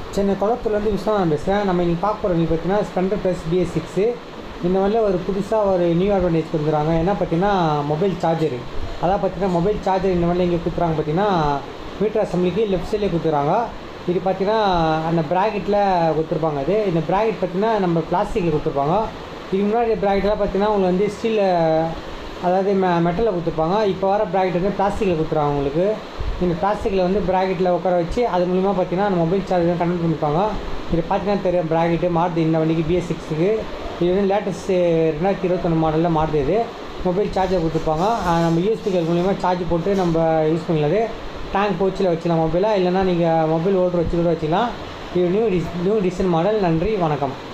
சென்னை குளத்தூர்லேருந்து விஸ்வநாதன் பேசுகிறேன் நம்ம இன்றைக்கி பார்க்க போகிற நீங்கள் பார்த்தீங்கன்னா ஸ்பெண்டர் ப்ளஸ் பிஎஸ் சிக்ஸு இந்த மாதிரில ஒரு புதுசாக ஒரு நியூ அட்வான்டேஜ் கொடுத்துறாங்க என்ன பார்த்தீங்கன்னா மொபைல் சார்ஜரு அதான் பார்த்தீங்கன்னா மொபைல் சார்ஜர் இந்த மாதிரில இங்கே கொடுத்துறாங்க பார்த்தீங்கன்னா மீட்டர் அசம்பிளிக்கு லெஃப்ட் சைட்லேயே கொடுத்துறாங்க இது பார்த்தீங்கன்னா அந்த ப்ராக்கெட்டில் கொடுத்துருப்பாங்க அது இந்த ப்ராக்கெட் பார்த்தீங்கன்னா நம்ம பிளாஸ்டிக்கில் கொடுத்துருப்பாங்க இதுக்கு முன்னாடி ப்ராக்கெட்லாம் பார்த்தீங்கன்னா உங்களுக்கு வந்து ஸ்டீலில் அதாவது மெ மெட்டலில் கொடுத்துருப்பாங்க இப்போ வர ப்ராக்கெட் வந்து பிளாஸ்டிக்கில் கொடுத்துருவாங்க உங்களுக்கு இந்த பிளாஸ்டிக்கில் வந்து ப்ராக்கெட்டில் உட்கார வச்சு அது மூலிமா பார்த்தீங்கன்னா அந்த மொபைல் சார்ஜர் கனெக்ட் பண்ணிப்பாங்க இது பார்த்தீங்கன்னா தெரியும் ப்ராக்கெட்டு மாறுது இந்த வண்டிக்கு பிஎஸ் சிக்ஸுக்கு இது வந்து லேட்டஸ்ட்டு ரெண்டாயிரத்தி இருபத்தொன்று மாடலில் மாறுது இது மொபைல் சார்ஜர் கொடுத்துருப்பாங்க அஹ் நம்ம யூஎஸ்பி கேள் மூலிமா சார்ஜ் போட்டு நம்ம யூஸ் பண்ணிக்கிறது டேங்க் போச்சில் வச்சுக்கலாம் மொபைலை இல்லைனா நீங்கள் மொபைல் ஓல்டர் வச்சு கூட வச்சுக்கலாம் இது நியூ டிஸ் நியூ டிசைன் மாடல் நன்றி வணக்கம்